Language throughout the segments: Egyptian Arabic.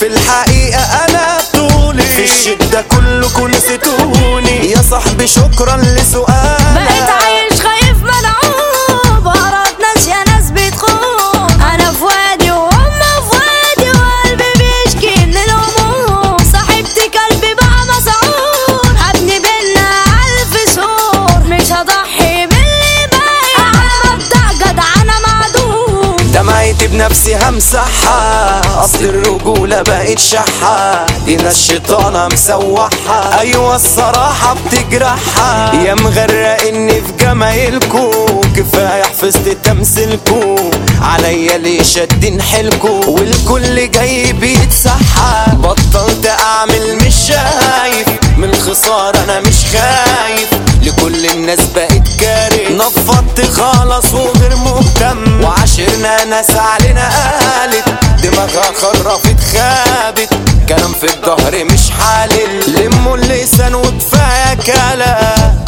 في الحقيقة انا طولي في الشدة كلكم نسيتوني يا صاحبي شكرا لسؤالك بقيت عايش خايف ملعوب قرات ناس يا ناس بتخون انا في وادي وهم في وادي وقلبي بيشكي من الهموم صاحبتي قلبي بقى مسعور هبني بينا الف سور مش هضحي باللي باقي على مبدأ جدع انا معدوم دمعتي بنفسي همسحها اصل الرجولة بقت شحة دينا الشيطانة مسوحها ايوه الصراحة بتجرحها يا مغرقني في جمايلكو كفاية حفظت تمثيلكو عليا ليه شادين حيلكو والكل جاي بيتسحى بطلت اعمل مش شايف من الخسارة انا مش خايف لكل الناس بقت كاره نفضت خالص وغير مهتم وعاشرنا ناس علينا قالت دماغها خرفت خابت كلام في الظهر مش حالل لموا اللسان وكفايه كلام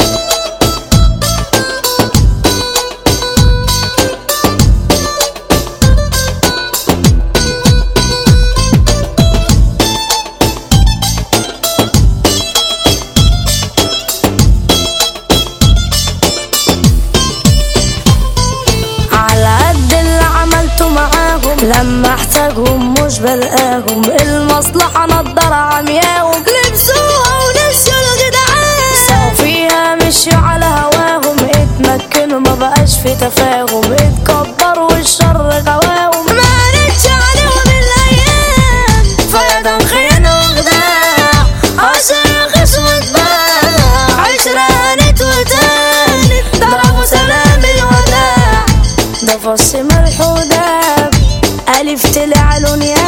على قد اللي عملته معاهم لما احتاجهم مش بلقاهم المصلحة نضارة عمياهم لبسوها ونسيوا الجدعان ساوا فيها مشيوا على هواهم اتمكنوا ما بقاش في تفاهم اتكبروا والشر غواهم ما قالتش عليهم الايام فيضان خيانة وخداع عشان خصم واتباع عشرة هانت وتانت ضربوا سلام الوداع ده فص ملح وداب ألف طلع لون يا